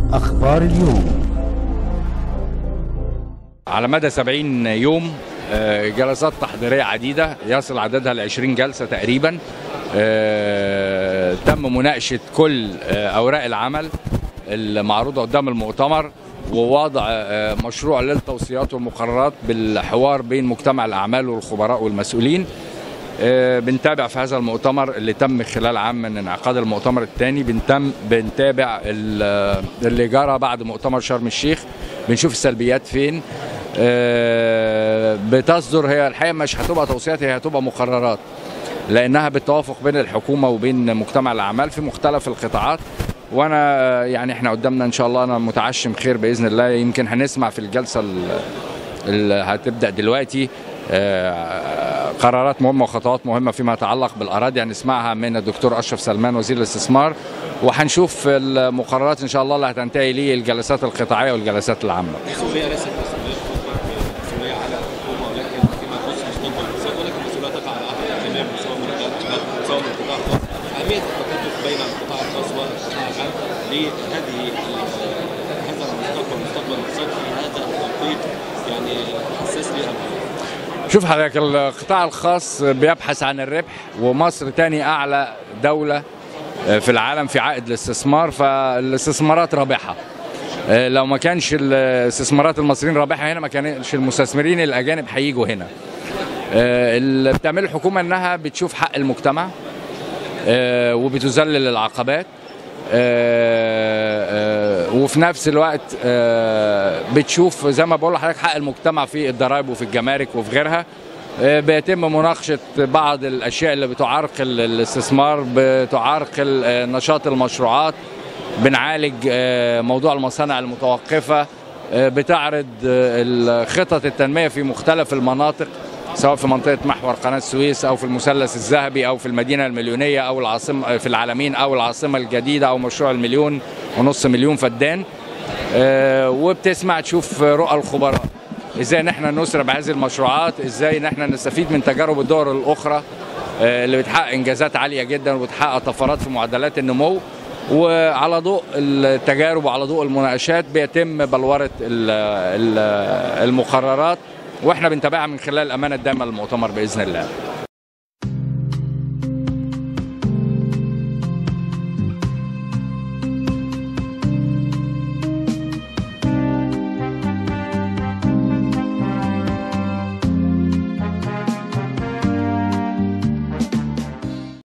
أخبار اليوم على مدى 70 يوم آه، جلسات تحضيرية عديدة يصل عددها ل 20 جلسة تقريبا آه، تم مناقشة كل آه، أوراق العمل المعروضة قدام المؤتمر ووضع آه، مشروع للتوصيات والمقررات بالحوار بين مجتمع الأعمال والخبراء والمسؤولين آه، بنتابع في هذا المؤتمر اللي تم خلال عام من انعقاد المؤتمر الثاني بنتم بنتابع ال- اللي جرى بعد مؤتمر شرم الشيخ بنشوف السلبيات فين آه، بتصدر هي الحقيقه مش هتبقى توصيات هي هتبقى مقررات لانها بالتوافق بين الحكومه وبين مجتمع الاعمال في مختلف القطاعات وانا آه، يعني احنا قدامنا ان شاء الله انا متعشم خير باذن الله يمكن هنسمع في الجلسه ال- اللي هتبدا دلوقتي آه، قرارات مهمه وخطوات مهمه فيما يتعلق بالاراضي هنسمعها من الدكتور اشرف سلمان وزير الاستثمار وهنشوف المقررات ان شاء الله اللي هتنتهي ليه الجلسات القطاعيه والجلسات العامه المسؤوليه ليست مسؤوليه مسؤوليه على الحكومه ولكن فيما يخص مستقبل الاقتصاد ولكن المسؤوليه تقع على احد الجميع سواء من الجهات سواء من القطاع الخاص اهميه التكاتف بين القطاع الخاص والقطاع العام لهذه ال- هذا المستقبل مستقبل الاقتصاد في هذا التوقيت يعني حساس للغايه شوف حضرتك القطاع الخاص بيبحث عن الربح ومصر تاني اعلى دوله في العالم في عائد الاستثمار فالاستثمارات رابحه لو ما كانش الاستثمارات المصريين رابحه هنا ما كانش المستثمرين الاجانب هيجوا هنا اللي بتعمله الحكومه انها بتشوف حق المجتمع وبتذلل العقبات آه، آه، وفي نفس الوقت آه، بتشوف زي ما بقول لحضرتك حق المجتمع في الضرائب وفي الجمارك وفي غيرها آه، بيتم مناقشة بعض الأشياء اللي بتعرقل الاستثمار بتعرقل آه، نشاط المشروعات بنعالج آه، موضوع المصانع المتوقفة آه، بتعرض آه، خطط التنمية في مختلف المناطق سواء في منطقة محور قناة السويس أو في المثلث الذهبي أو في المدينة المليونية أو العاصمة في العالمين أو العاصمة الجديدة أو مشروع المليون ونص مليون فدان آه، وبتسمع تشوف رؤى الخبراء ازاي ان احنا نسرع بهذه المشروعات ازاي ان احنا نستفيد من تجارب الدول الاخرى آه، اللي بتحقق انجازات عاليه جدا وبتحقق طفرات في معدلات النمو وعلى ضوء التجارب وعلى ضوء المناقشات بيتم بلوره ال- ال- المقررات واحنا بنتابعها من خلال الامانه الدائمه للمؤتمر باذن الله